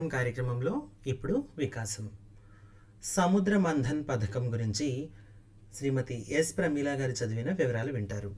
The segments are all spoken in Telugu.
కార్యక్రమంలో ఇప్పుడు వికాసం సముద్ర మంథన్ పథకం గురించి శ్రీమతి ఎస్ ప్రమీల గారు చదివిన వివరాలు వింటారు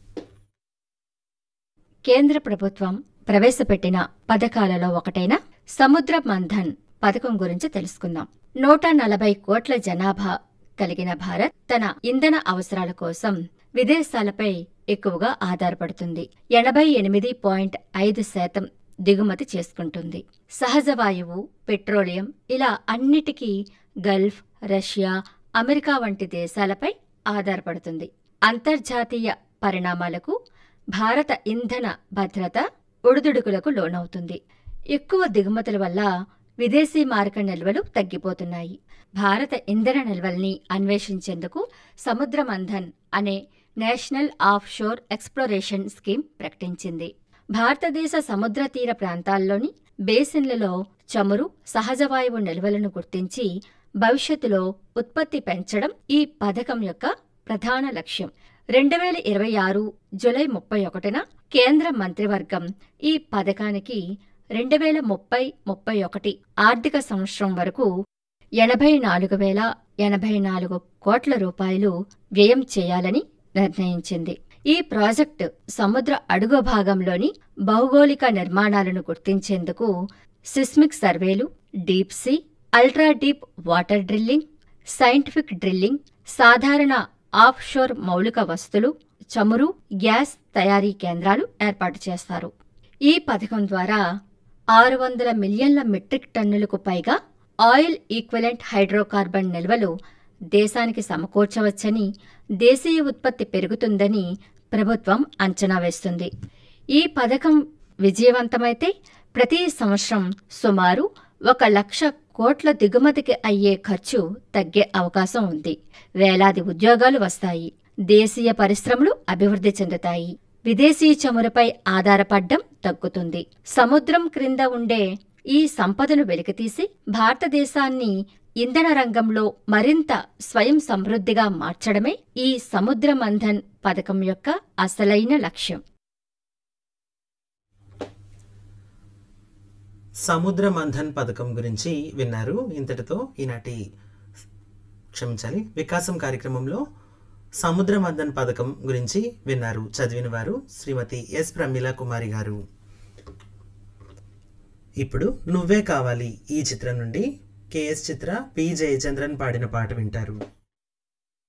కేంద్ర ప్రభుత్వం ప్రవేశపెట్టిన పథకాలలో ఒకటైన సముద్ర మంథన్ పథకం గురించి తెలుసుకుందాం నూట నలభై కోట్ల జనాభా కలిగిన భారత్ తన ఇంధన అవసరాల కోసం విదేశాలపై ఎక్కువగా ఆధారపడుతుంది ఎనభై ఎనిమిది పాయింట్ ఐదు శాతం దిగుమతి చేసుకుంటుంది సహజ వాయువు పెట్రోలియం ఇలా అన్నిటికీ గల్ఫ్ రష్యా అమెరికా వంటి దేశాలపై ఆధారపడుతుంది అంతర్జాతీయ పరిణామాలకు భారత ఇంధన భద్రత ఒడిదుడుకులకు లోనవుతుంది ఎక్కువ దిగుమతుల వల్ల విదేశీ మారక నిల్వలు తగ్గిపోతున్నాయి భారత ఇంధన నిల్వల్ని అన్వేషించేందుకు సముద్ర మంథన్ అనే national offshore exploration scheme ప్రకటించింది భారతదేశ సముద్ర తీర ప్రాంతాల్లోని బేసిన్లలో చమురు సహజ వాయువు నిల్వలను గుర్తించి భవిష్యత్తులో ఉత్పత్తి పెంచడం ఈ పథకం యొక్క ప్రధాన లక్ష్యం రెండు వేల ఇరవై ఆరు జులై ముప్పై ఒకటిన కేంద్ర మంత్రివర్గం ఈ పథకానికి రెండు వేల ముప్పై ముప్పై ఒకటి ఆర్థిక సంవత్సరం వరకు ఎనభై నాలుగు వేల ఎనభై నాలుగు కోట్ల రూపాయలు వ్యయం చేయాలని నిర్ణయించింది ఈ ప్రాజెక్టు సముద్ర అడుగు భాగంలోని భౌగోళిక నిర్మాణాలను గుర్తించేందుకు seismic surveys deep sea ultra deep water drilling scientific drilling సాధారణ ఆఫ్ షోర్ మౌలిక వస్తులు చమురు గ్యాస్ తయారీ కేంద్రాలు ఏర్పాటు చేస్తారు ఈ పథకం ద్వారా ఆరు వందల మిలియన్ల మెట్రిక్ టన్నులకు పైగా ఆయిల్ ఈక్వలెంట్ హైడ్రోకార్బన్ నిల్వలు దేశానికి సమకూర్చవచ్చని దేశీయ ఉత్పత్తి పెరుగుతుందని ప్రభుత్వం అంచనా వేస్తుంది ఈ పథకం విజయవంతమైతే ప్రతి సంవత్సరం సుమారు ఒక లక్ష కోట్ల దిగుమతికి అయ్యే ఖర్చు తగ్గే అవకాశం ఉంది వేలాది ఉద్యోగాలు వస్తాయి దేశీయ పరిశ్రమలు అభివృద్ధి చెందుతాయి విదేశీ చమురుపై ఆధారపడ్డం తగ్గుతుంది సముద్రం క్రింద ఉండే ఈ సంపదను వెలికితీసి భారతదేశాన్ని ఇంధన రంగంలో మరింత స్వయం సమృద్ధిగా మార్చడమే ఈ సముద్ర మంథన్ పథకం యొక్క అసలైన లక్ష్యం సముద్ర మంథన్ పథకం గురించి విన్నారు ఇంతటితో ఈనాటి క్షమించాలి వికాసం కార్యక్రమంలో సముద్ర మంథన్ పథకం గురించి విన్నారు చదివిన వారు శ్రీమతి ఎస్ ప్రమీల కుమారి గారు ఇప్పుడు నువ్వే కావాలి ఈ చిత్రం నుండి కెఎస్ చిత్ర పి జయచంద్రన్ పాడిన పాట వింటారు